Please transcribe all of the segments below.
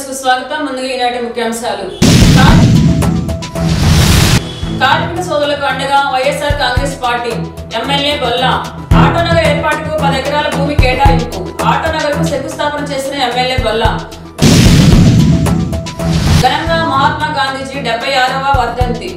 సుస్వాగతం ముందుగా ఈనాటి ముఖ్యాంశాలు కార్- కార్మిక సోదరులకు అండగా వైఎస్ఆర్ కాంగ్రెస్ పార్టీ ఎమ్మెల్యే బొల్లా ఆటోనగర్ ఏర్పాటుకు పది ఎకరాల భూమి కేటాయింపు ఆటోనగర్ కు శంకుస్థాపన చేసిన ఎమ్మెల్యే బొల్లా ఘనంగా మహాత్మా గాంధీజీ డెబ్బై ఆరవ వర్ధంతి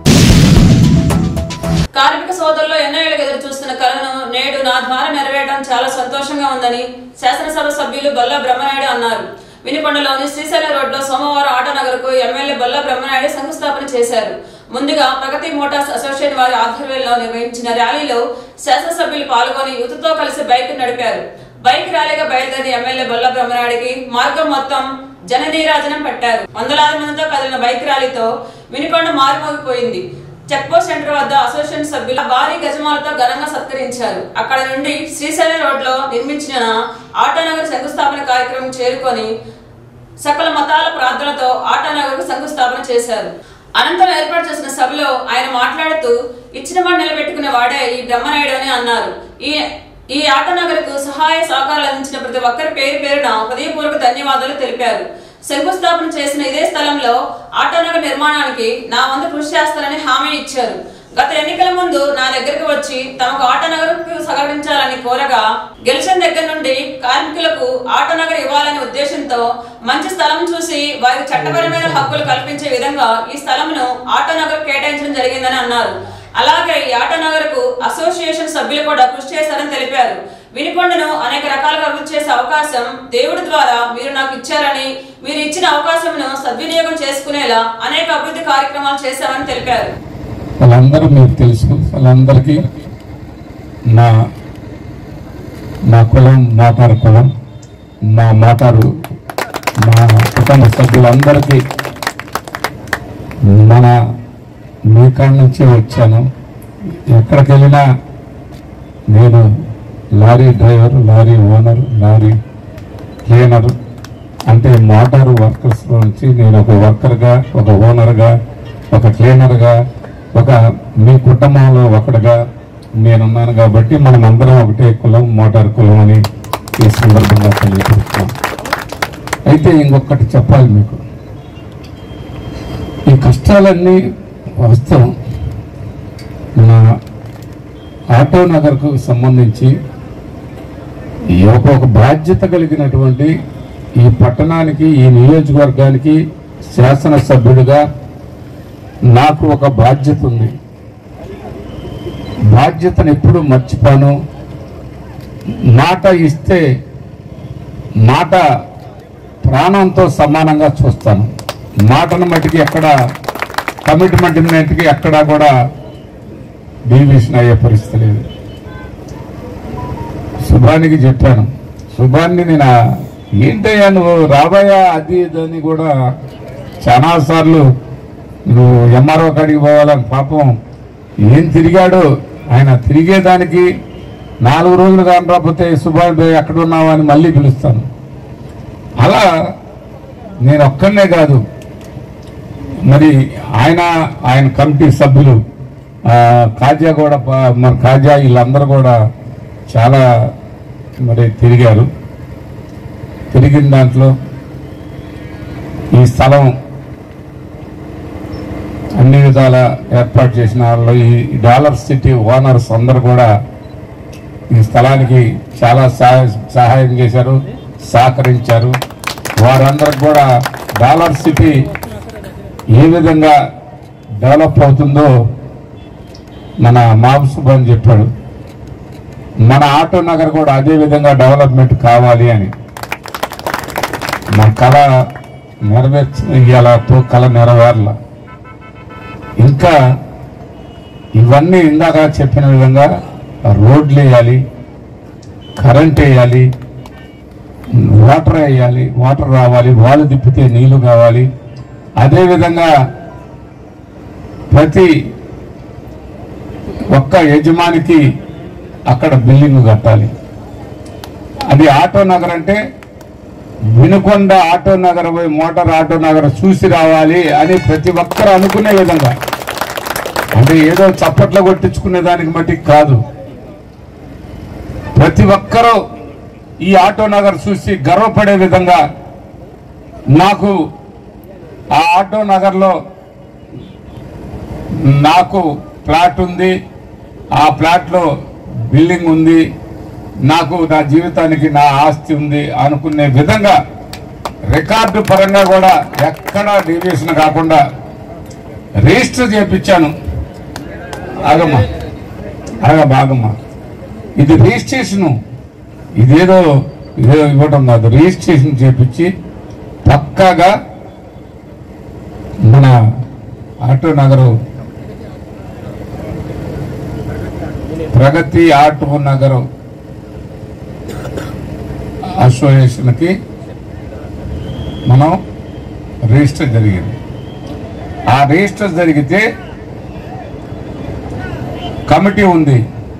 కార్మిక సోదరులు ఎన్నో ఏళ్ళకి ఎదురు చూస్తున్న కలను నేడు నా ద్వారా నెరవేరడం చాలా సంతోషంగా ఉందని శాసనసభ సభ్యులు బొల్ల బ్రహ్మనాయుడు అన్నారు వినికొండలోని శ్రీశైలం రోడ్లో సోమవారం ఆటోనగర్ కు ఎమ్మెల్యే బొల్ల బ్రహ్మనాయుడు శంకుస్థాపన చేశారు ముందుగా ప్రగతి మోటార్స్ అసోసియేషన్ వారి ఆధ్వర్యంలో నిర్వహించిన ర్యాలీలో శాసనసభ్యులు పాల్గొని యువతతో కలిసి బైక్ నడిపారు బైక్ ర్యాలీగా బయలుదేరిన ఎమ్మెల్యే బొల్ల బ్రహ్మనాయుడికి మార్గం మొత్తం జననీరాజనం పట్టారు వందలాది మందితో కదిలిన బైక్ ర్యాలీతో వినికొండ మారుమోగిపోయింది చెక్ పోస్ట్ సెంటర్ వద్ద అసోసియేషన్ సభ్యులు భారీ గజమాలతో ఘనంగా సత్కరించారు అక్కడ నుండి శ్రీశైలం రోడ్ లో నిర్మించిన ఆటోనగర్ శంకుస్థాపన కార్యక్రమం చేరుకొని సకల మతాల ప్రార్థనలతో ఆటోనగర్ కు శంకుస్థాపన చేశారు అనంతరం ఏర్పాటు చేసిన సభలో ఆయన మాట్లాడుతూ ఇచ్చిన మాట నిలబెట్టుకునే వాడే ఈ బ్రహ్మనాయుడు అని అన్నారు ఈ ఈ ఆటోనగర్ కు సహాయ సహకారాలు అందించిన ప్రతి ఒక్కరి పేరు పేరున హృదయపూర్వక ధన్యవాదాలు తెలిపారు శంకుస్థాపన చేసిన ఇదే స్థలంలో ఆటోనగర్ నిర్మాణానికి నా వంతు కృషి చేస్తానని హామీ ఇచ్చారు గత ఎన్నికల ముందు నా దగ్గరకు వచ్చి తమకు ఆటోనగర్కు సహకరించాలని కోరగా గెలిచిన దగ్గర నుండి కార్మికులకు ఆటోనగర్ ఇవ్వాలనే ఉద్దేశంతో మంచి స్థలం చూసి వారికి చట్టపరమైన హక్కులు కల్పించే విధంగా ఈ స్థలంను ఆటోనగర్ కేటాయించడం జరిగిందని అన్నారు అలాగే ఈ ఆటోనగర్ కు అసోసియేషన్ సభ్యులు కూడా కృషి చేశారని తెలిపారు వినికొండను అనేక రకాలుగా అభివృద్ధి చేసే అవకాశం దేవుడి ద్వారా మీరు నాకు ఇచ్చారని మీరు ఇచ్చిన అవకాశంను సద్వినియోగం చేసుకునేలా అనేక అభివృద్ధి కార్యక్రమాలు చేశామని తెలిపారు వాళ్ళందరూ మీకు తెలుసు వాళ్ళందరికీ నా మా కులం మోటారు కులం మా మోటారు మా కుటుంబ సభ్యులందరికీ మన మీ కాడ నుంచి వచ్చాను ఎక్కడికి వెళ్ళినా నేను lorry driver lorry owner lorry cleaner అంటే మోటారు వర్కర్స్ నుంచి నేను ఒక వర్కర్గా ఒక ఓనర్గా ఒక క్లీనర్గా ఒక మీ కుటుంబంలో ఒకటిగా నేనున్నాను కాబట్టి మనం అందరం ఒకటే కులం మోటార్ కులం అని ఈ సందర్భంగా తెలియజేస్తున్నాం అయితే ఇంకొకటి చెప్పాలి మీకు ఈ కష్టాలన్నీ వాస్తవం మన ఆటో నగర్కు సంబంధించి ఈ ఒక ఒక బాధ్యత కలిగినటువంటి ఈ పట్టణానికి ఈ నియోజకవర్గానికి శాసనసభ్యుడిగా నాకు ఒక బాధ్యత ఉంది బాధ్యతను ఎప్పుడు మర్చిపోను మాట ఇస్తే మాట ప్రాణంతో సమానంగా చూస్తాను మాటను మట్టికి ఎక్కడ కమిట్మెంట్ మట్టికి ఎక్కడా కూడా డీవియేషన్ అయ్యే పరిస్థితి లేదు శుభానికి చెప్పాను శుభాన్ని నేను ఆ- ఏంటయ్యా నువ్వు రాబోయా అది ఇది అని కూడా చాలా సార్లు నువ్వు ఎంఆర్ఓ కాడికి పోవాలని పాపం ఏం తిరిగాడు ఆయన తిరిగేదానికి నాలుగు రోజులు కాని రాకపోతే సుభాష్ భాయ్ ఎక్కడ ఉన్నావు అని మళ్ళీ పిలుస్తాను అలా నేను ఒక్కనే కాదు మరి ఆయన ఆయన కమిటీ సభ్యులు ఆ, కాజా కూడా ప- మన కాజా వీళ్ళందరూ కూడా చాలా మరి తిరిగారు తిరిగిన దాంట్లో ఈ స్థలం అన్ని విధాల ఏర్పాటు చేసిన వాళ్ళు ఈ డాలర్ సిటీ ఓనర్స్ అందరు కూడా ఈ స్థలానికి చాలా సహాయ- సహాయం చేశారు సహకరించారు వారందరికి కూడా డాలర్ సిటీ ఏ విధంగా డెవలప్ అవుతుందో మన మాబుసుబ్ అని చెప్పాడు మన ఆటో నగర్ కూడా అదే విధంగా డెవలప్మెంట్ కావాలి అని మన కళ నెరవేర్చ ఇవాళతో కళ నెరవేరల ఇంకా ఇవన్నీ ఇందాక చెప్పిన విధంగా రోడ్లు వేయాలి కరెంట్ వేయాలి వాటర్ వేయాలి వాటర్ రావాలి వాళ్ళు తిప్పితే నీళ్లు కావాలి అదేవిధంగా ప్రతి ఒక్క యజమానికి అక్కడ బిల్డింగ్ కట్టాలి అది ఆటో నగర్ అంటే వినుకొండ ఆటో నగర్ పోయి మోటార్ ఆటో నగర్ చూసి రావాలి అని ప్రతి ఒక్కరు అనుకునే విధంగా అంటే ఏదో చప్పట్లు కొట్టించుకునే దానికి మట్టి కాదు ప్రతి ఒక్కరూ ఈ ఆటో నగర్ చూసి గర్వపడే విధంగా నాకు ఆ ఆటో నగర్లో నాకు ప్లాట్ ఉంది ఆ ప్లాట్లో బిల్డింగ్ ఉంది నాకు నా జీవితానికి నా ఆస్తి ఉంది అనుకునే విధంగా రికార్డు పరంగా కూడా ఎక్కడా డీవియేషన్ కాకుండా రిజిస్టర్ చేపించాను ఆగమ్మా ఆగ బాగమ్మా ఇది రిజిస్ట్రేషను ఇదేదో ఇదేదో ఇవ్వడం కాదు రిజిస్ట్రేషన్ చేపించి పక్కాగా మన ఆటో నగరు ప్రగతి ఆటో నగరు అసోసియేషన్కి మనం రిజిస్టర్ జరిగింది ఆ రిజిస్టర్ జరిగితే కమిటీ ఉంది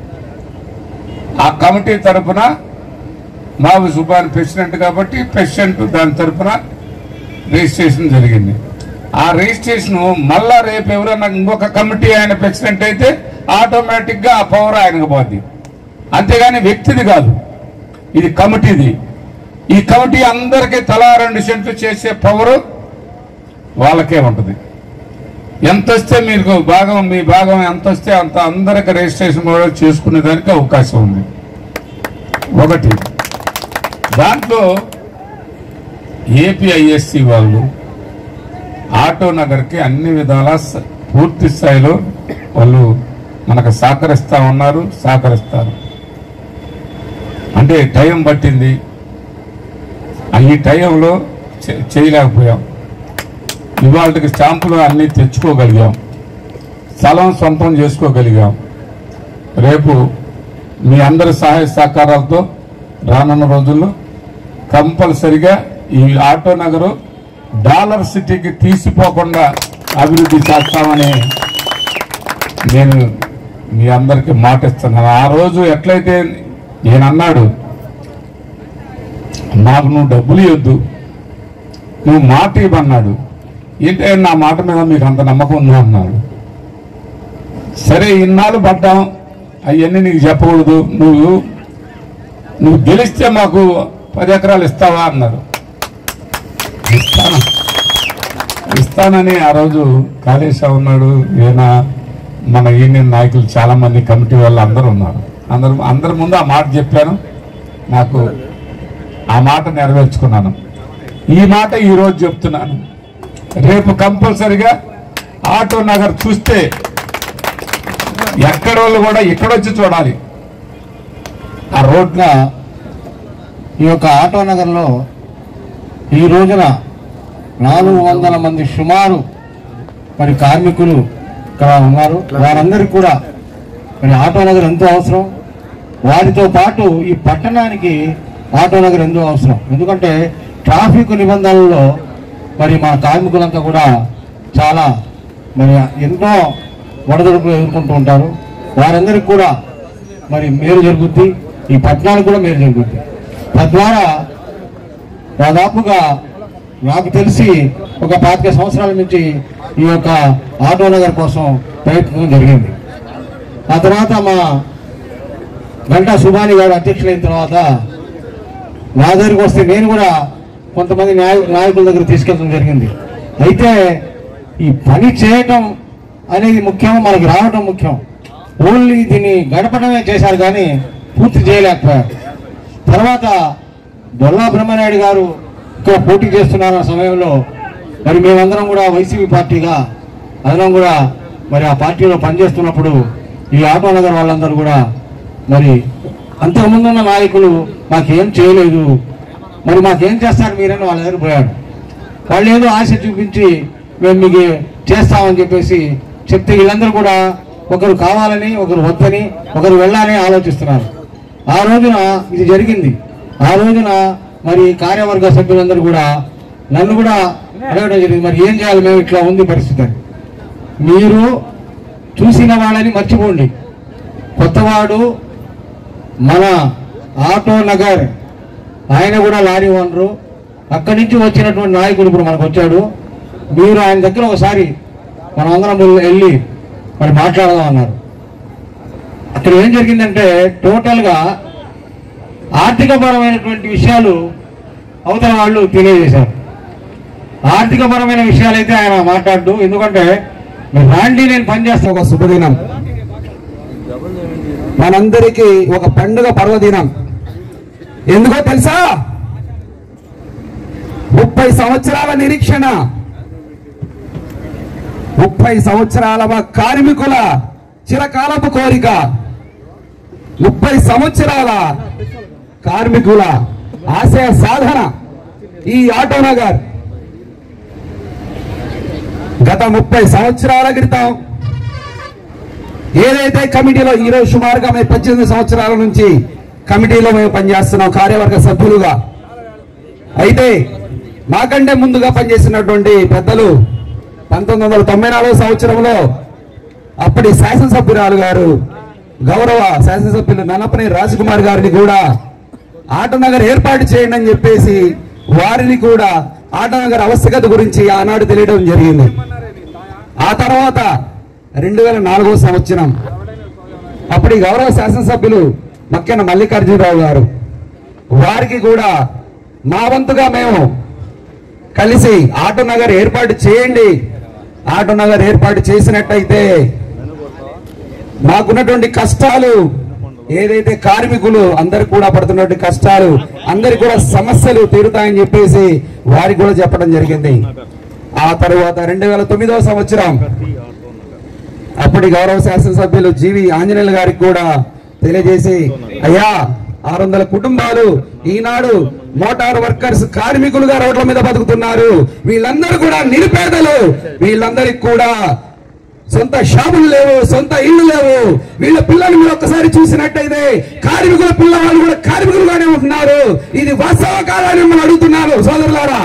ఆ కమిటీ తరపున మావి సుబ్బాని ప్రెసిడెంట్ కాబట్టి ప్రెసిడెంట్ దాని తరపున రిజిస్ట్రేషన్ జరిగింది ఆ రిజిస్ట్రేషన్ మళ్ళా రేపు ఎవరైనా ఇంకొక కమిటీ ఆయన ప్రెసిడెంట్ అయితే ఆటోమేటిక్ గా ఆ పవర్ ఆయనకు పోద్ది అంతేగాని వ్యక్తిది కాదు ఇది కమిటీది ఈ కమిటీ అందరికీ తలా రెండు సెంట్లు చేసే పవర్ వాళ్ళకే ఉంటుంది ఎంత వస్తే మీకు భాగం మీ భాగం ఎంత వస్తే అంత అందరికి రిజిస్ట్రేషన్ కూడా చేసుకునే దానికి అవకాశం ఉంది ఒకటి దాంట్లో ఏపీఐఎస్సి వాళ్ళు ఆటో నగర్కి అన్ని విధాల స- పూర్తి స్థాయిలో వాళ్ళు మనకు సహకరిస్తా ఉన్నారు సహకరిస్తారు అంటే టైం పట్టింది ఆ ఈ టైంలో చే- చేయలేకపోయాం ఇవాళకి స్టాంపులు అన్ని తెచ్చుకోగలిగాం స్థలం సొంతం చేసుకోగలిగాం రేపు మీ అందరి సహాయ సహకారాలతో రానున్న రోజుల్లో కంపల్సరిగా ఈ ఆటో నగరు డాలర్ సిటీకి తీసిపోకుండా అభివృద్ధి చేస్తామని నేను మీ అందరికీ మాట ఇస్తున్నాను ఆ రోజు ఎట్లయితే నేను అన్నాడు నాకు నువ్వు డబ్బులు ఇవ్వద్దు నువ్వు మాట ఇవ్వన్నాడు ఏంటంటే నా మాట మీద మీకు అంత నమ్మకం ఉందా అన్నాడు సరే ఇన్నాళ్ళు పడ్డాం అవన్నీ నీకు చెప్పకూడదు నువ్వు నువ్వు గెలిస్తే మాకు పది ఎకరాలు ఇస్తావా అన్నారు ఇస్తాను ఇస్తానని ఆ రోజు కాళేశా ఉన్నాడు ఈయన మన యూనియన్ నాయకులు చాలా మంది కమిటీ వాళ్ళు అందరూ ఉన్నారు అందరు అందరి ముందు ఆ మాట చెప్పాను నాకు ఆ మాట నెరవేర్చుకున్నాను ఈ మాట ఈ రోజు చెప్తున్నాను రేపు కంపల్సరిగా ఆటో నగర్ చూస్తే ఎక్కడ వాళ్ళు కూడా ఇక్కడొచ్చి చూడాలి ఆ రోడ్న ఈ యొక్క ఆటో నగర్లో ఈ రోజున నాలుగు వందల మంది సుమారు మరి కార్మికులు ఇక్కడ ఉన్నారు వారందరికీ కూడా మరి ఆటో నగర్ ఎంతో అవసరం వారితో పాటు ఈ పట్టణానికి ఆటో నగర్ ఎంతో అవసరం ఎందుకంటే ట్రాఫిక్ నిబంధనలలో మరి మన కార్మికులంతా కూడా చాలా మరి ఎన్నో వడదొడుకులు ఎదుర్కొంటూ ఉంటారు వారందరికీ కూడా మరి మేలు జరుగుద్ది ఈ పట్టణానికి కూడా మేలు జరుగుద్ది తద్వారా దాదాపుగా నాకు తెలిసి ఒక పాతిక సంవత్సరాల నుంచి ఈ యొక్క ఆటో నగర్ కోసం ప్రయత్నం జరిగింది ఆ తర్వాత మా గంటా సుబాని గారు అధ్యక్షులైన తర్వాత నా దగ్గరికి వస్తే నేను కూడా కొంతమంది నాయ నాయకుల దగ్గర తీసుకెళ్ళడం జరిగింది అయితే ఈ పని చేయటం అనేది ముఖ్యం మనకి రావటం ముఖ్యం ఓన్లీ దీన్ని గడపడమే చేశారు కానీ పూర్తి చేయలేకపోయారు తర్వాత దొల్లా బ్రహ్మనాయుడు గారు ఇక్కడ పోటీ చేస్తున్న సమయంలో మరి మేమందరం కూడా వైసీపీ పార్టీగా అందరం కూడా మరి ఆ పార్టీలో పనిచేస్తున్నప్పుడు ఈ ఆటో నగర్ వాళ్ళందరూ కూడా మరి అంతకుముందు ఉన్న నాయకులు మాకేం చేయలేదు మరి మాకేం చేస్తారు మీరని వాళ్ళ దగ్గర పోయాడు వాళ్ళు ఏదో ఆశ చూపించి మేము మీకు చేస్తామని చెప్పేసి చెప్తే వీళ్ళందరూ కూడా ఒకరు కావాలని ఒకరు వద్దని ఒకరు వెళ్ళాలని ఆలోచిస్తున్నారు ఆ రోజున ఇది జరిగింది ఆ రోజున మరి కార్యవర్గ సభ్యులందరూ కూడా నన్ను కూడా అడగడం జరిగింది మరి ఏం చేయాలి మేము ఇట్లా ఉంది పరిస్థితి అని మీరు చూసిన వాళ్ళని మర్చిపోండి కొత్తవాడు మన ఆటో నగర్ ఆయన కూడా లారీ ఓనరు అక్కడి నుంచి వచ్చినటువంటి నాయకుడు ఇప్పుడు మనకు వచ్చాడు మీరు ఆయన దగ్గర ఒకసారి మనం అందరం వెళ్ళి మరి మాట్లాడదాం అన్నారు అక్కడ ఏం జరిగిందంటే టోటల్గా ఆర్థికపరమైనటువంటి విషయాలు అవతల వాళ్ళు తెలియజేశారు ఆర్థికపరమైన విషయాలైతే ఆయన మాట్లాడు ఎందుకంటే మీరు రాండి నేను పనిచేస్తా ఒక శుభదినం మనందరికీ ఒక పండుగ పర్వదినం ఎందుకో తెలుసా ముప్పై సంవత్సరాల నిరీక్షణ ముప్పై సంవత్సరాల మా కార్మికుల చిరకాలపు కోరిక ముప్పై సంవత్సరాల కార్మికుల ఆశయ సాధన ఈ ఆటోనగర్ గత ముప్పై సంవత్సరాల క్రితం ఏదైతే కమిటీలో ఈరోజు సుమారుగా మేము పద్దెనిమిది సంవత్సరాల నుంచి కమిటీలో మేము పనిచేస్తున్నాం కార్యవర్గ సభ్యులుగా అయితే మాకంటే ముందుగా పనిచేసినటువంటి పెద్దలు పంతొమ్మిది వందల తొంభై నాలుగో సంవత్సరంలో అప్పటి శాసనసభ్యురాలు గారు గౌరవ శాసనసభ్యులు నన్నపని రాజకుమార్ గారిని కూడా ఆటనగర్ ఏర్పాటు చేయండి అని చెప్పేసి వారిని కూడా ఆటనగర్ ఆవశ్యకత గురించి ఆనాడు తెలియడం జరిగింది ఆ తర్వాత రెండు వేల నాలుగో సంవత్సరం అప్పటి గౌరవ శాసనసభ్యులు మక్కెన మల్లికార్జునరావు గారు వారికి కూడా మా వంతుగా మేము కలిసి ఆటో నగర్ ఏర్పాటు చేయండి ఆటో నగర్ ఏర్పాటు చేసినట్టయితే మాకున్నటువంటి కష్టాలు ఏదైతే కార్మికులు అందరు కూడా పడుతున్నటువంటి కష్టాలు అందరికి కూడా సమస్యలు తీరుతాయని చెప్పేసి వారికి కూడా చెప్పడం జరిగింది ఆ తరువాత రెండు వేల తొమ్మిదవ సంవత్సరం అప్పటి గౌరవ శాసనసభ్యులు జీవి ఆంజనేయులు గారికి కూడా తెలియజేసి అయ్యా ఆరు వందల కుటుంబాలు ఈనాడు మోటార్ వర్కర్స్ కార్మికులుగా రోడ్ల మీద బతుకుతున్నారు వీళ్ళందరూ కూడా నిరుపేదలు వీళ్ళందరికి కూడా సొంత షాపులు లేవు సొంత ఇల్లు లేవు వీళ్ళ పిల్లలు మీరు ఒక్కసారి చూసినట్టయితే కార్మికుల పిల్లవాళ్ళు కూడా కార్మికులుగానే ఉంటున్నారు ఇది వాస్తవ కాదని మిమ్మల్ని అడుగుతున్నాను సోదరులారా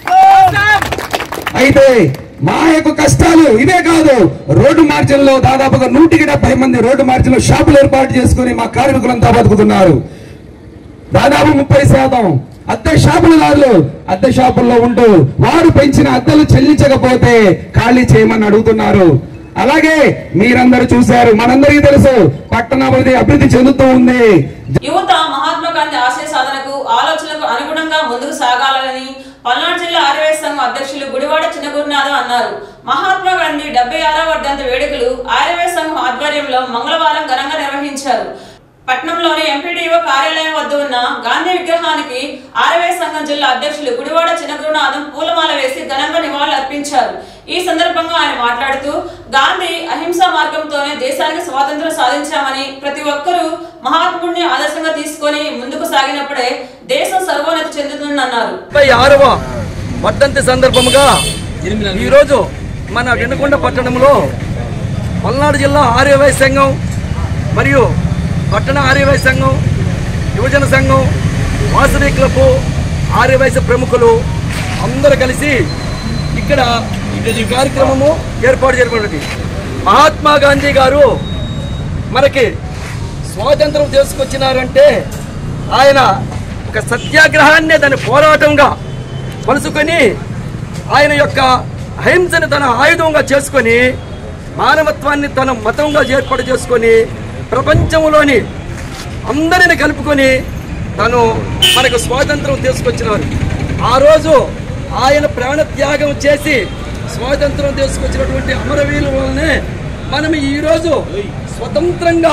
అయితే మా యొక్క కష్టాలు ఇవే కాదు రోడ్డు మార్జిన్లో దాదాపుగా నూటికి డెబ్బై మంది రోడ్డు మార్జిన్లో షాపులు ఏర్పాటు చేసుకుని మా కార్మికులంతా బతుకుతున్నారు దాదాపు ముప్పై శాతం అద్దె షాపులదారులు అద్దె షాపుల్లో ఉంటూ వారు పెంచిన అద్దెలు చెల్లించకపోతే ఖాళీ చేయమని అడుగుతున్నారు అలాగే మీరందరూ చూశారు మనందరికీ తెలుసు పట్టణాభివృద్ధి అభివృద్ధి చెందుతూ ఉంది యువత మహాత్మా గాంధీ ఆశయ సాధనకు ఆలోచనలకు అనుగుణంగా ముందుకు సాగాలని పల్నాడు జిల్లా ఆర్యవేశ సంఘం అధ్యక్షులు గుడివాడ చిన్నగురునాథం అన్నారు మహాత్మా గాంధీ డెబ్బై ఆరవ వర్ధంతి వేడుకలు ఆర్యవేశ సంఘం ఆధ్వర్యంలో మంగళవారం ఘనంగా నిర్వహించారు పట్నంలోని ఎంపీడీఓ కార్యాలయం వద్ద ఉన్న గాంధీ విగ్రహానికి ఆర్యవేశ సంఘం జిల్లా అధ్యక్షులు గుడివాడ చిన్నగురునాథం పూలమాల వేసి ఘనంగా నివాళులు అర్పించారు ఈ సందర్భంగా ఆయన మాట్లాడుతూ గాంధీ అహింసా మార్గంతోనే దేశానికి స్వాతంత్రం సాధించామని ప్రతి ఒక్కరూ మహాత్ముడిని ఆదర్శంగా తీసుకొని ముందుకు సాగినప్పుడే దేశం సర్వోన్నతి చెందుతుందన్నారు ముప్పై ఆరవ వర్ధంతి సందర్భముగా ఈరోజు మన వినుకొండ పట్టణంలో పల్నాడు జిల్లా ఆర్యవై సంఘం మరియు పట్టణ ఆర్యవై సంఘం యువజన సంఘం వాసవి క్లబ్ ఆర్యవైశ్య ప్రముఖులు అందరూ కలిసి ఇక్కడ ఈ కార్యక్రమము ఏర్పాటు చేయబడినది మహాత్మా గాంధీ గారు మనకి స్వాతంత్రం తీసుకొచ్చినారంటే ఆయన ఒక సత్యాగ్రహాన్నే దాని పోరాటంగా మలుసుకొని ఆయన యొక్క అహింసని తన ఆయుధంగా చేసుకొని మానవత్వాన్ని తన మతంగా ఏర్పాటు చేసుకొని ప్రపంచంలోని అందరిని కలుపుకొని తను మనకు స్వాతంత్రం తీసుకొచ్చినారు ఆ రోజు ఆయన ప్రాణత్యాగం చేసి స్వాతంత్రం తీసుకొచ్చినటువంటి అమరవీరుల వల్లనే మనం ఈరోజు స్వతంత్రంగా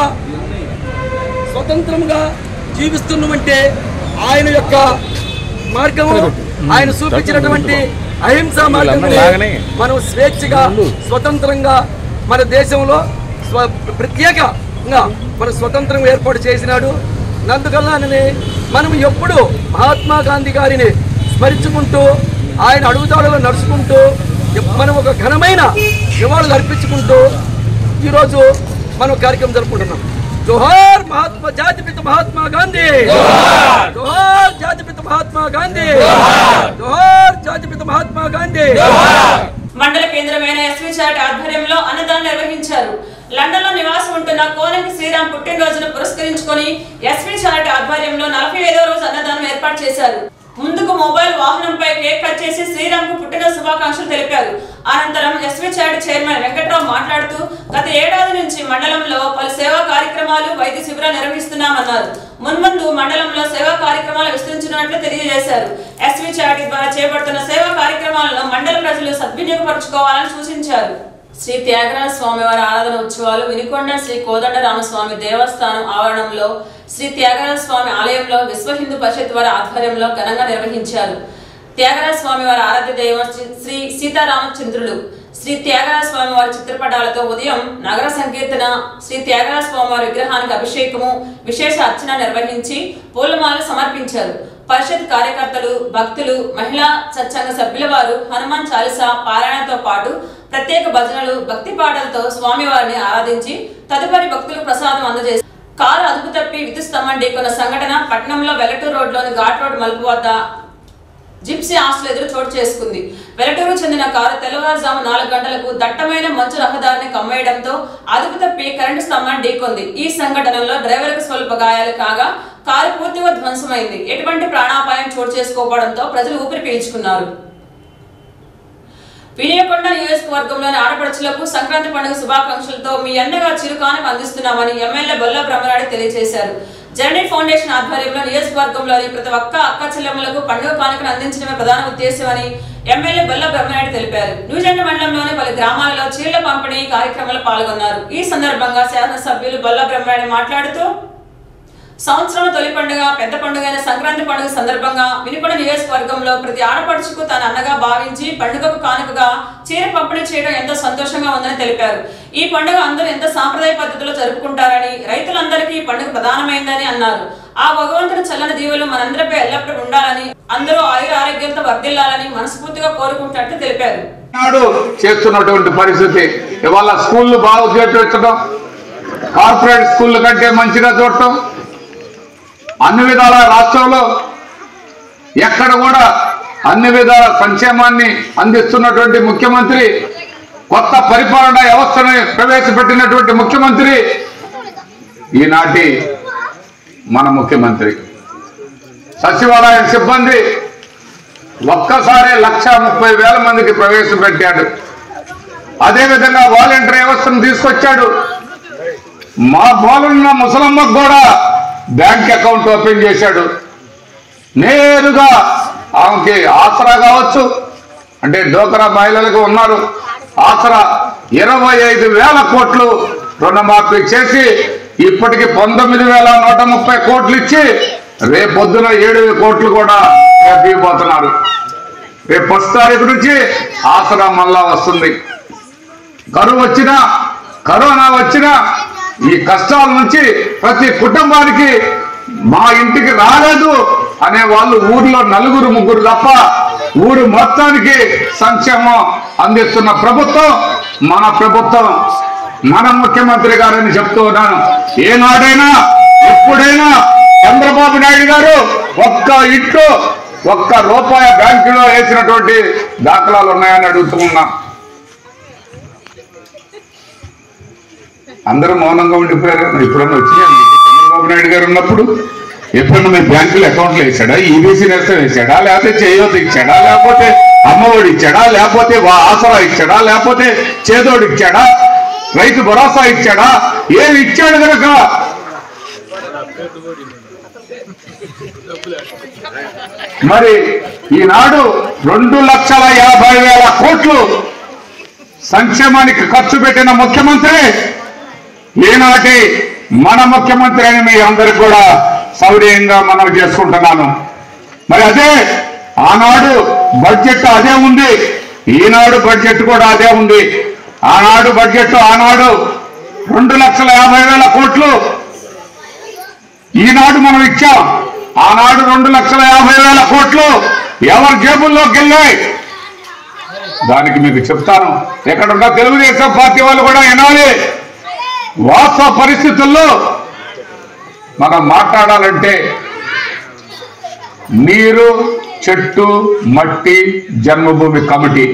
స్వతంత్రంగా జీవిస్తున్నామంటే ఆయన యొక్క మార్గము ఆయన చూపించినటువంటి అహింసా మార్గం మనం స్వేచ్ఛగా స్వతంత్రంగా మన దేశంలో స్వ ప్రత్యేకంగా మన స్వతంత్రం ఏర్పాటు చేసినాడు నందుకల్లానని మనం ఎప్పుడు మహాత్మా గాంధీ గారిని స్మరించుకుంటూ ఆయన అడుగుదాడులో నడుచుకుంటూ మనం ఒక ఘనమైన నివాళులు అర్పించుకుంటూ ఈరోజు మనం కార్యక్రమం జరుపుకుంటున్నాం జోహార్ మహాత్మా జాతిపిత మహాత్మా గాంధీ జోహార్ జాతిపిత మహాత్మా గాంధీ జోహార్ జాతిపిత మహాత్మా గాంధీ మండల కేంద్రమైన ఎస్వి చాట్ ఆధ్వర్యంలో అన్నదానం నిర్వహించారు లండన్ లో నివాసం ఉంటున్న కోనంకి శ్రీరామ్ పుట్టినరోజును పురస్కరించుకొని ఎస్వి చాట్ ఆధ్వర్యంలో నలభై ఐదో రోజు అన్నదానం ఏర్పాటు చేశారు ముందుకు మొబైల్ వాహనంపై కేక్ కట్ చేసి శ్రీరామ్ కు పుట్టిన శుభాకాంక్షలు తెలిపారు అనంతరం ఎస్వి చాట్ చైర్మన్ వెంకట్రావు మాట్లాడుతూ గత ఏడాది నుంచి మండలంలో పలు సేవా కార్యక్రమాలు వైద్య శిబిరాలు నిర్వహిస్తున్నామన్నారు మున్ముందు మండలంలో సేవా కార్యక్రమాలు విస్తరించినట్లు తెలియజేశారు ఎస్వి చాటి ద్వారా చేపడుతున్న సేవా కార్యక్రమాలను మండల ప్రజలు సద్వినియోగపరచుకోవాలని సూచించారు శ్రీ త్యాగరాజ స్వామివారి ఆరాధన ఉత్సవాలు వినికొండ శ్రీ కోదండరామస్వామి దేవస్థానం ఆవరణంలో శ్రీ త్యాగరాజ స్వామి ఆలయంలో విశ్వ హిందూ పరిషత్ వారి ఆధ్వర్యంలో ఘనంగా నిర్వహించారు త్యాగరాజ స్వామి వారి ఆరాధ్య దైవం శ్రీ- శ్రీ సీతారామచంద్రులు శ్రీ త్యాగరాజ స్వామి వారి చిత్రపటాలతో ఉదయం నగర సంకీర్తన శ్రీ త్యాగరాజ స్వామి వారి విగ్రహానికి అభిషేకము విశేష అర్చన నిర్వహించి పూలమాలలు సమర్పించారు పరిషత్ కార్యకర్తలు భక్తులు మహిళా సత్సంగ సభ్యుల వారు హనుమాన్ చాలీసా పారాయణతో పాటు ప్రత్యేక భజనలు భక్తి పాటలతో స్వామివారిని ఆరాధించి తదుపరి భక్తులకు ప్రసాదం అందజేశారు కారు అదుపు తప్పి విద్యుత్ స్తంభం ఢీకొన్న సంఘటన పట్టణంలో వెల్లటూరు రోడ్లోని ఘాట్ రోడ్ మలుపు వద్ద జిప్సీ హాస్టల్ ఎదురు చోటు చేసుకుంది వెలటూరు చెందిన కారు తెల్లవారుజాము నాలుగు గంటలకు దట్టమైన మంచు రహదారిని కమ్మేయడంతో అదుపు తప్పి కరెంటు స్తంభాన్ని ఢీకొంది ఈ సంఘటనలో డ్రైవర్కు స్వల్ప గాయాలు కాగా కారు పూర్తిగా ధ్వంసమైంది ఎటువంటి ప్రాణాపాయం చోటు చేసుకోవడంతో ప్రజలు ఊపిరి పీల్చుకున్నారు విజయకొండ నియోజకవర్గంలోని ఆడపడుచులకు సంక్రాంతి పండుగ శుభాకాంక్షలతో మీ అన్నగా చిరుకానుక అందిస్తున్నామని ఎమ్మెల్యే బొల్ల బ్రహ్మనాయుడు తెలియజేశారు జర్నీ ఫౌండేషన్ ఆధ్వర్యంలో నియోజకవర్గంలోని ప్రతి ఒక్క అక్క చెల్లెమ్మలకు పండుగ కానుకను అందించడమే ప్రధాన ఉద్దేశమని ఎమ్మెల్యే బొల్ల బ్రహ్మనాయుడు తెలిపారు న్యూజెండ మండలంలోని పలు గ్రామాలలో చీరల పంపిణీ కార్యక్రమంలో పాల్గొన్నారు ఈ సందర్భంగా శాసనసభ్యులు బొల్ల బ్రహ్మనాయుడు మాట్లాడుతూ సంవత్సరం తొలి పండుగ పెద్ద పండుగ అయిన సంక్రాంతి పండుగ సందర్భంగా వినుకొండ నియోజకవర్గంలో ప్రతి ఆడపడుచుకు తన అన్నగా భావించి పండుగకు కానుకగా చీర పంపిణీ చేయడం ఎంతో సంతోషంగా ఉందని తెలిపారు ఈ పండుగ అందరూ ఎంత సాంప్రదాయ పద్ధతిలో జరుపుకుంటారని రైతులందరికీ ఈ పండుగ ప్రధానమైందని అన్నారు ఆ భగవంతుని చల్లని దీవులు మనందరిపై ఎల్లప్పుడూ ఉండాలని అందరూ ఆయుర ఆరోగ్యంతో వర్ధిల్లాలని మనస్ఫూర్తిగా కోరుకుంటున్నట్టు తెలిపారు నాడు చేస్తున్నటువంటి పరిస్థితి ఇవాళ స్కూళ్ళు బాగు చేపించడం కార్పొరేట్ స్కూళ్ళ కంటే మంచిగా చూడటం అన్ని విధాల రాష్ట్రంలో ఎక్కడ కూడా అన్ని విధాల సంక్షేమాన్ని అందిస్తున్నటువంటి ముఖ్యమంత్రి కొత్త పరిపాలన వ్యవస్థను ప్రవేశపెట్టినటువంటి ముఖ్యమంత్రి ఈనాటి మన ముఖ్యమంత్రి సచివాలయ సిబ్బంది ఒక్కసారి లక్ష ముప్పై వేల మందికి ప్రవేశపెట్టాడు అదేవిధంగా వాలంటీర్ వ్యవస్థను తీసుకొచ్చాడు మా పోలున్న ముసలమ్మకు కూడా బ్యాంక్ అకౌంట్ ఓపెన్ చేశాడు నేరుగా ఆమెకి ఆసరా కావచ్చు అంటే డోకరా మహిళలకు ఉన్నారు ఆసరా ఇరవై ఐదు వేల కోట్లు రుణమాఫీ చేసి ఇప్పటికి పంతొమ్మిది వేల నూట ముప్పై కోట్లు ఇచ్చి రేపొద్దున ఏడు కోట్లు కూడా రేపు ఇవ్వబోతున్నారు రేపు ఫస్ట్ తారీఖు నుంచి ఆసరా మళ్ళా వస్తుంది కరువు వచ్చినా కరోనా వచ్చినా ఈ కష్టాల నుంచి ప్రతి కుటుంబానికి మా ఇంటికి రాలేదు అనే వాళ్ళు ఊర్లో నలుగురు ముగ్గురు తప్ప ఊరు మొత్తానికి సంక్షేమం అందిస్తున్న ప్రభుత్వం మన ప్రభుత్వం మన ముఖ్యమంత్రి గారని చెప్తూ ఉన్నాను ఏనాడైనా ఎప్పుడైనా చంద్రబాబు నాయుడు గారు ఒక్క ఇంట్లో ఒక్క రూపాయి బ్యాంకులో వేసినటువంటి దాఖలాలు ఉన్నాయని అడుగుతూ ఉన్నాం అందరూ మౌనంగా ఉండిపోయారు ఎప్పుడన్నా వచ్చినాయి చంద్రబాబు నాయుడు గారు ఉన్నప్పుడు ఎప్పుడన్నా మీ బ్యాంకులో అకౌంట్లు వేసాడా ఈబీసీ నేస్తం వేసాడా లేకపోతే చేయొద్దు ఇచ్చాడా లేకపోతే అమ్మఒడి ఇచ్చాడా లేకపోతే వా- ఆసరా ఇచ్చాడా లేకపోతే చేదోడు ఇచ్చాడా రైతు భరోసా ఇచ్చాడా ఏమి ఇచ్చాడు కనుక మరి ఈనాడు రెండు లక్షల యాభై వేల కోట్లు సంక్షేమానికి ఖర్చు పెట్టిన ముఖ్యమంత్రి ఈనాటి మన ముఖ్యమంత్రి అని మీ అందరికి కూడా సౌర్యంగా మనం చేసుకుంటున్నాను మరి అదే ఆనాడు బడ్జెట్ అదే ఉంది ఈనాడు బడ్జెట్ కూడా అదే ఉంది ఆనాడు బడ్జెట్ ఆనాడు రెండు లక్షల యాభై వేల కోట్లు ఈనాడు మనం ఇచ్చాం ఆనాడు రెండు లక్షల యాభై వేల కోట్లు ఎవరి జేబుల్లోకి వెళ్ళాయి దానికి మీకు చెప్తాను ఎక్కడున్న తెలుగుదేశం పార్టీ వాళ్ళు కూడా వినాలి వాస్తవ పరిస్థితుల్లో మనం మాట్లాడాలంటే నీరు చెట్టు మట్టి జన్మభూమి కమిటీ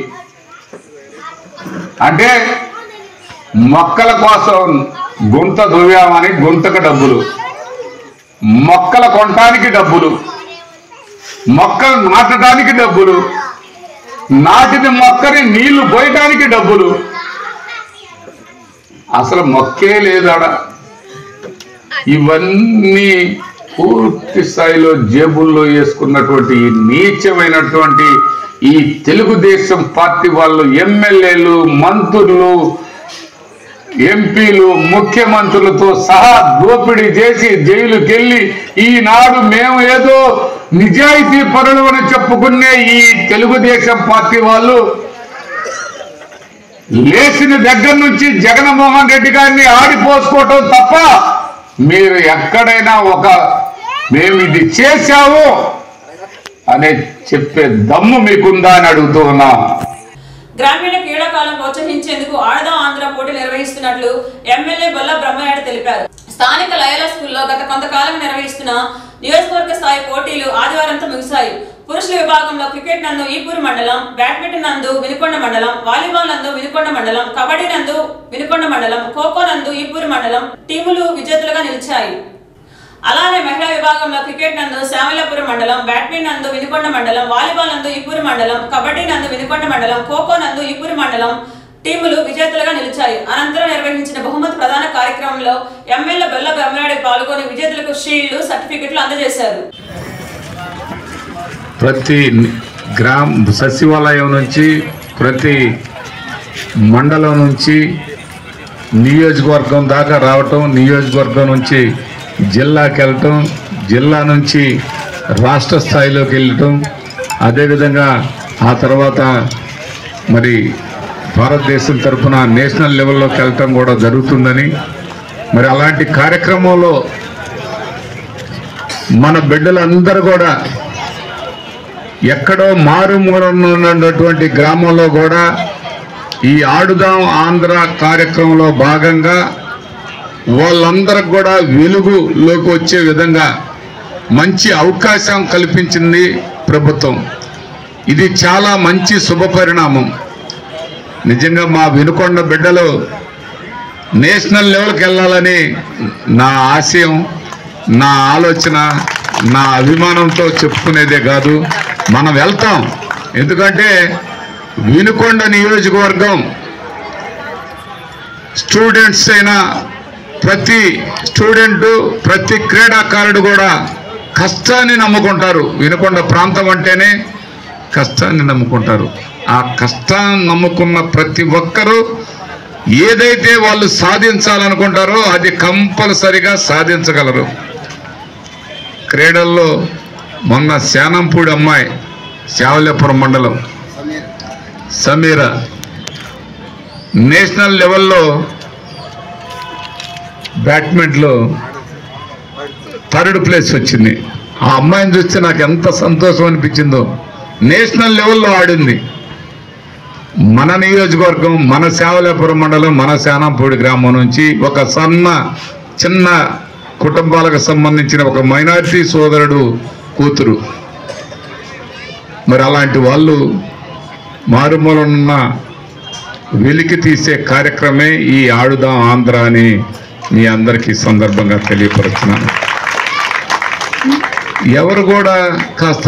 అంటే మొక్కల కోసం గుంత దువ్యామని గుంతకు డబ్బులు మొక్కల కొనటానికి డబ్బులు మొక్కలు నాటడానికి డబ్బులు నాటిన మొక్కని నీళ్లు పోయటానికి డబ్బులు అసలు మొక్కే లేదాడ ఇవన్నీ పూర్తి స్థాయిలో జేబుల్లో వేసుకున్నటువంటి ఈ నీచమైనటువంటి ఈ తెలుగుదేశం పార్టీ వాళ్ళు ఎమ్మెల్యేలు మంత్రులు ఎంపీలు ముఖ్యమంత్రులతో సహా దోపిడీ చేసి జైలుకి వెళ్ళి ఈనాడు మేము ఏదో నిజాయితీ పరులు అని చెప్పుకునే ఈ తెలుగుదేశం పార్టీ వాళ్ళు లేచిన దగ్గర నుంచి జగన్మోహన్ రెడ్డి గారిని ఆడిపోసుకోవటం తప్ప మీరు ఎక్కడైనా ఒక మేము ఇది చేశాము అనే చెప్పే దమ్ము మీకుందా అని అడుగుతూ ఉన్నాం గ్రామీణ క్రీడాకాలం ప్రోత్సహించేందుకు ఆడదాం ఆంధ్ర పోటీ నిర్వహిస్తున్నట్లు ఎమ్మెల్యే బొల్ల బ్రహ్మనాయుడు తెలిపారు స్థానిక లయల స్కూల్లో గత కొంతకాలం నిర్వహిస్తున్న నియోజకవర్గ స్థాయి పోటీలు ఆదివారంతో ముగిశాయి పురుషుల విభాగంలో క్రికెట్ నందు ఈపూరు మండలం బ్యాడ్మింటన్ నందు వినుకొండ మండలం వాలీబాల్ నందు వినుకొండ మండలం కబడ్డీ నందు వినుకొండ మండలం ఖోఖో నందు ఈపూరు మండలం టీములు విజేతలుగా నిలిచాయి అలానే మహిళా విభాగంలో క్రికెట్ నందు శ్యామలాపురం మండలం బ్యాడ్మింటన్ నందు వినుకొండ మండలం వాలీబాల్ నందు ఇప్పూరు మండలం కబడ్డీ నందు వినుకొండ మండలం ఖోఖో నందు ఇప్పూరు మండలం టీములు విజేతలుగా నిలిచాయి అనంతరం నిర్వహించిన బహుమతి ప్రధాన కార్యక్రమంలో ఎమ్మెల్యే బెల్ల బ్రహ్మనాయుడు పాల్గొని విజేతలకు షీల్డ్లు సర్టిఫికెట్లు అందజేశారు ప్రతి గ్రామ సచివాలయం నుంచి ప్రతి మండలం నుంచి నియోజకవర్గం దాకా రావటం నియోజకవర్గం నుంచి జిల్లాకి వెళ్ళటం జిల్లా నుంచి రాష్ట్ర స్థాయిలోకి వెళ్ళటం అదేవిధంగా ఆ తర్వాత మరి భారతదేశం తరఫున నేషనల్ లెవెల్లోకి వెళ్ళటం కూడా జరుగుతుందని మరి అలాంటి కార్యక్రమంలో మన బిడ్డలందరూ కూడా ఎక్కడో మారుమూల ఉన్నటువంటి గ్రామంలో కూడా ఈ ఆడుదాం ఆంధ్ర కార్యక్రమంలో భాగంగా వాళ్ళందరికి కూడా వెలుగులోకి వచ్చే విధంగా మంచి అవకాశం కల్పించింది ప్రభుత్వం ఇది చాలా మంచి శుభ పరిణామం నిజంగా మా వినుకొండ బిడ్డలు నేషనల్ లెవెల్కి వెళ్ళాలని నా ఆశయం నా ఆలోచన నా అభిమానంతో చెప్పుకునేదే కాదు మనం వెళ్తాం ఎందుకంటే వినుకొండ నియోజకవర్గం స్టూడెంట్స్ అయినా ప్రతి స్టూడెంట్ ప్రతి క్రీడాకారుడు కూడా కష్టాన్ని నమ్ముకుంటారు వినుకొండ ప్రాంతం అంటేనే కష్టాన్ని నమ్ముకుంటారు ఆ కష్టాన్ని నమ్ముకున్న ప్రతి ఒక్కరూ ఏదైతే వాళ్ళు సాధించాలనుకుంటారో అది కంపల్సరిగా సాధించగలరు క్రీడల్లో మొన్న శానంపూడి అమ్మాయి శావల్యపురం మండలం సమీర నేషనల్ లెవెల్లో బ్యాడ్మింటన్లో థర్డ్ ప్లేస్ వచ్చింది ఆ అమ్మాయిని చూస్తే నాకు ఎంత సంతోషం అనిపించిందో నేషనల్ లెవెల్లో ఆడింది మన నియోజకవర్గం మన శావలాపురం మండలం మన శానంపూడి గ్రామం నుంచి ఒక సన్న చిన్న కుటుంబాలకు సంబంధించిన ఒక మైనారిటీ సోదరుడు కూతురు మరి అలాంటి వాళ్ళు మారుమూలనున్న వెలికి తీసే కార్యక్రమే ఈ ఆడుదాం ఆంధ్ర అని మీ అందరికీ సందర్భంగా తెలియపరుస్తున్నాను ఎవరు కూడా కాస్త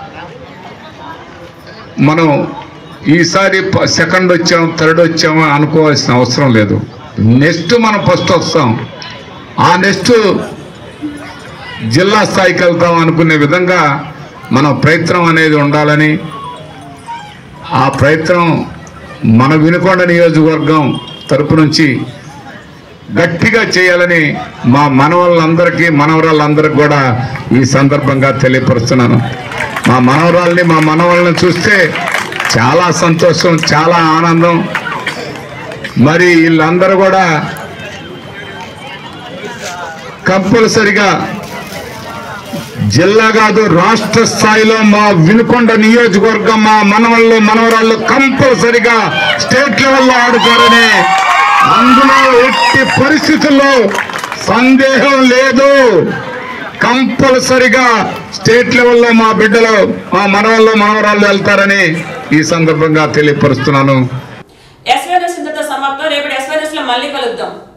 మనం ఈసారి ప- సెకండ్ వచ్చాం థర్డ్ వచ్చామా అనుకోవాల్సిన అవసరం లేదు నెక్స్ట్ మనం ఫస్ట్ వస్తాం ఆ నెక్స్ట్ జిల్లా స్థాయికి వెళ్తాం అనుకునే విధంగా మన ప్రయత్నం అనేది ఉండాలని ఆ ప్రయత్నం మన వినుకొండ నియోజకవర్గం తరపు నుంచి గట్టిగా చేయాలని మా మనవాళ్ళందరికీ మనవరాళ్ళందరికీ కూడా ఈ సందర్భంగా తెలియపరుస్తున్నాను మా మనవరాల్ని మా మనవాళ్ళని చూస్తే చాలా సంతోషం చాలా ఆనందం మరి వీళ్ళందరూ కూడా కంపల్సరిగా జిల్లా కాదు రాష్ట్ర స్థాయిలో మా వినుకొండ నియోజకవర్గం మా మనవళ్ళు మనవరాళ్ళు కంపల్సరిగా స్టేట్ లెవెల్లో ఆడుతారని అందులో ఎట్టి పరిస్థితుల్లో సందేహం లేదు కంపల్సరిగా స్టేట్ లెవెల్లో మా బిడ్డలు మా మనవళ్ళు మనవరాళ్ళు వెళ్తారని ఈ సందర్భంగా తెలియపరుస్తున్నాను ఎస్వైఎస్ ఇంతతో సమాప్తం రేపటి ఎస్వైఎస్ లో మళ్ళీ కలుద్దాం